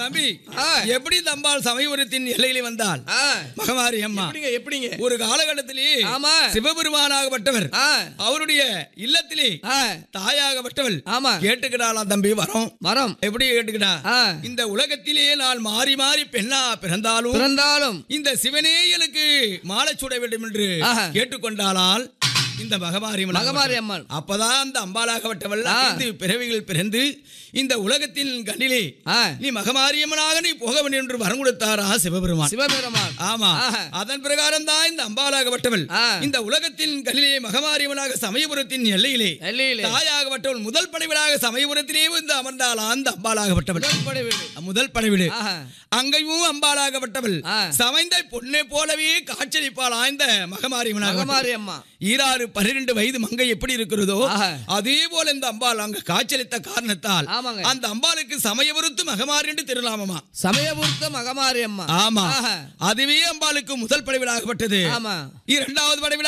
தம்பி ஆ. எப்படி இந்த அம்பாள் சமயபுரத்தின் எல்லையிலே வந்தால் ஆ, மகமாரி அம்மா எப்படிங்க எப்படிங்க ஒரு காலகட்டத்திலே ஆமா. சிவபெருமானாகப்பட்டவர் ஆ, அவருடைய இல்லத்திலே ஆ, தாயாகப்பட்டவள் ஆமா கேட்டுக்கிட்டாளாம் தம்பி வரோம் மரம் எப்படி கேட்டுக்கிட்டா ஆ, இந்த உலகத்திலே நான் மாறி மாறி பெண்ணா பிறந்தாலும் பிறந்தாலும் இந்த சிவனே எனக்கு மாலை சூட வேண்டும் என்று ஆஹா. கேட்டுக்கொண்டாளால் இந்த மகமாரி மகமாரி அம்மன் அப்பதான் அந்த அம்பாலாகப்பட்டவள் ஆ. ஐந்து பிறவிகள் பிறந்து இந்த உலகத்தின் கண்ணிலே ஆ, நீ மகமாரியம்மனாக நீ போக வேண்டும் என்று வரம் கொடுத்தாரா சிவபெருமான் சிவபெருமான் ஆமா ஆஹா. அதன் பிரகாரம் தான் இந்த அம்பாலாகப்பட்டவள் ஆ. இந்த உலகத்தின் கண்ணிலே மகமாரியம்மனாக சமயபுரத்தின் எல்லையிலே எல்லையிலே தாயாகப்பட்டவள் முதல் படைவிடாக சமயபுரத்திலே வந்து அமர்ந்தாளா அந்த அம்பாலாகப்பட்டவள் உடன்படி வீடு. முதல் படைவிடு ஆஹா, அங்கேயும் அம்பாலாகப்பட்டவள் ஆ. சமைந்த பொண்ணை போலவே காட்சளிப்பாள் ஆய்ந்த மகமாரியம்மனாக மகமாரி அம்மா ஈராறு பன்னிரண்டு வயது மங்கை எப்படி இருக்கிறதோ ஆஹா. அதே போல இந்த அம்பாள் அங்க காய்ச்சலித்த காரணத்தால் ஆமாங்க. அந்த அம்பாளுக்கு சமயபுரத்து மகமாரி என்று திருநாமமா சமயபுரத்த மகமாரி அம்மா ஆமா ஆஹா. அதுவே அம்பாளுக்கு முதல் படைவிலாகப்பட்டது ஆமா இரண்டாவது படைவிலா